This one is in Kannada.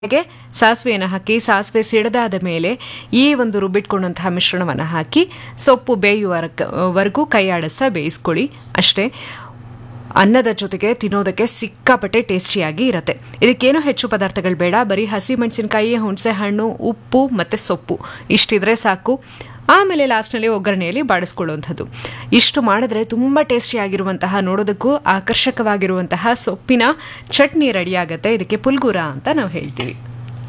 ಗೆ ಸಾಸಿವೆಯನ್ನು ಹಾಕಿ ಸಾಸಿವೆ ಸಿಡದಾದ ಮೇಲೆ ಈ ಒಂದು ರುಬ್ಬಿಟ್ಕೊಂಡಂತಹ ಮಿಶ್ರಣವನ್ನು ಹಾಕಿ ಸೊಪ್ಪು ಬೇಯುವವರೆಗೂ ಕೈ ಆಡಿಸ್ತಾ ಬೇಯಿಸ್ಕೊಳ್ಳಿ ಅಷ್ಟೇ ಅನ್ನದ ಜೊತೆಗೆ ತಿನ್ನೋದಕ್ಕೆ ಸಿಕ್ಕಾಪಟ್ಟೆ ಟೇಸ್ಟಿಯಾಗಿ ಇರುತ್ತೆ ಇದಕ್ಕೇನು ಹೆಚ್ಚು ಪದಾರ್ಥಗಳು ಬೇಡ ಬರೀ ಹಸಿ ಮೆಣಸಿನಕಾಯಿ ಹುಣಸೆ ಹಣ್ಣು ಉಪ್ಪು ಮತ್ತು ಸೊಪ್ಪು ಇಷ್ಟಿದ್ರೆ ಸಾಕು ಆಮೇಲೆ ಲಾಸ್ಟ್ನಲ್ಲಿ ಒಗ್ಗರಣೆಯಲ್ಲಿ ಬಾಡಿಸ್ಕೊಳ್ಳುವಂಥದ್ದು ಇಷ್ಟು ಮಾಡಿದ್ರೆ ತುಂಬ ಟೇಸ್ಟಿಯಾಗಿರುವಂತಹ ನೋಡೋದಕ್ಕೂ ಆಕರ್ಷಕವಾಗಿರುವಂತಹ ಸೊಪ್ಪಿನ ಚಟ್ನಿ ರೆಡಿ ಆಗುತ್ತೆ ಇದಕ್ಕೆ ಪುಲ್ಗುರ ಅಂತ ನಾವು ಹೇಳ್ತೀವಿ